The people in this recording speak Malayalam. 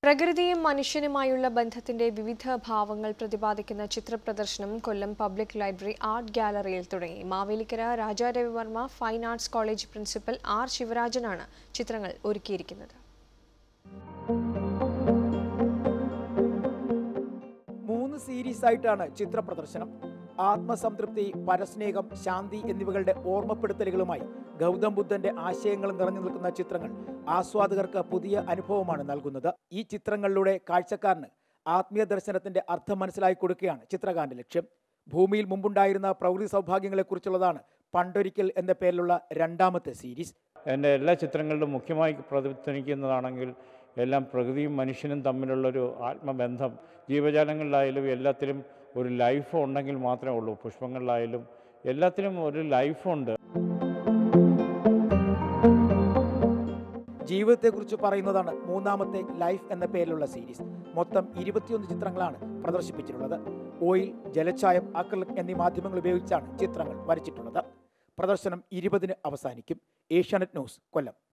പ്രകൃതിയും മനുഷ്യനുമായുള്ള ബന്ധത്തിന്റെ വിവിധ ഭാവങ്ങൾ പ്രതിപാദിക്കുന്ന ചിത്രപ്രദർശനം കൊല്ലം പബ്ലിക് ലൈബ്രറി ആർട്ട് ഗാലറിയിൽ തുടങ്ങി Mavelikkara Raja Ravi Varma fine arts college principal R ശിവരാജനാണ് ചിത്രങ്ങൾ ഒരുക്കിയിരിക്കുന്നത് മൂന്ന് സീരീസ് ആയിട്ടാണ് ചിത്ര പ്രദർശനം ആത്മസംതൃപ്തി പരസ്നേഹം ശാന്തി എന്നിവകളുടെ ഓർമ്മപ്പെടുത്തലുകളുമായി ഗൗതം ബുദ്ധന്റെ ആശയങ്ങൾ നിറഞ്ഞു നിൽക്കുന്ന ചിത്രങ്ങൾ ആസ്വാദകർക്ക് പുതിയ അനുഭവമാണ് നൽകുന്നത് ഈ ചിത്രങ്ങളിലൂടെ കാഴ്ചക്കാരന് ആത്മീയ ദർശനത്തിന്റെ അർത്ഥം മനസ്സിലാക്കി കൊടുക്കുകയാണ് ചിത്രകാരന്റെ ലക്ഷ്യം ഭൂമിയിൽ മുമ്പുണ്ടായിരുന്ന പ്രകൃതി സൗഭാഗ്യങ്ങളെക്കുറിച്ചുള്ളതാണ് പണ്ടൊരിക്കൽ എന്ന പേരിലുള്ള രണ്ടാമത്തെ സീരീസ് എൻ്റെ എല്ലാ ചിത്രങ്ങളിലും മുഖ്യമായി പ്രതിധ്വനിക്കുന്നതാണെങ്കിൽ എല്ലാം പ്രകൃതിയും മനുഷ്യനും തമ്മിലുള്ളൊരു ആത്മബന്ധം ജീവജാലങ്ങളിലായാലും എല്ലാത്തിലും ഒരു ലൈഫ് ഉണ്ടെങ്കിൽ മാത്രമേ ഉള്ളൂ പുഷ്പങ്ങളിലായാലും എല്ലാത്തിലും ഒരു ലൈഫുണ്ട് ജീവിതത്തെക്കുറിച്ച് പറയുന്നതാണ് മൂന്നാമത്തെ ലൈഫ് എന്ന പേരിലുള്ള സീരീസ് മൊത്തം ഇരുപത്തിയൊന്ന് ചിത്രങ്ങളാണ് പ്രദർശിപ്പിച്ചിട്ടുള്ളത് ഓയിൽ ജലച്ചായം അക്രലിക് എന്നീ മാധ്യമങ്ങൾ ഉപയോഗിച്ചാണ് ചിത്രങ്ങൾ വരച്ചിട്ടുള്ളത് പ്രദർശനം ഇരുപതിന് അവസാനിക്കും ഏഷ്യാനെറ്റ് ന്യൂസ് കൊല്ലം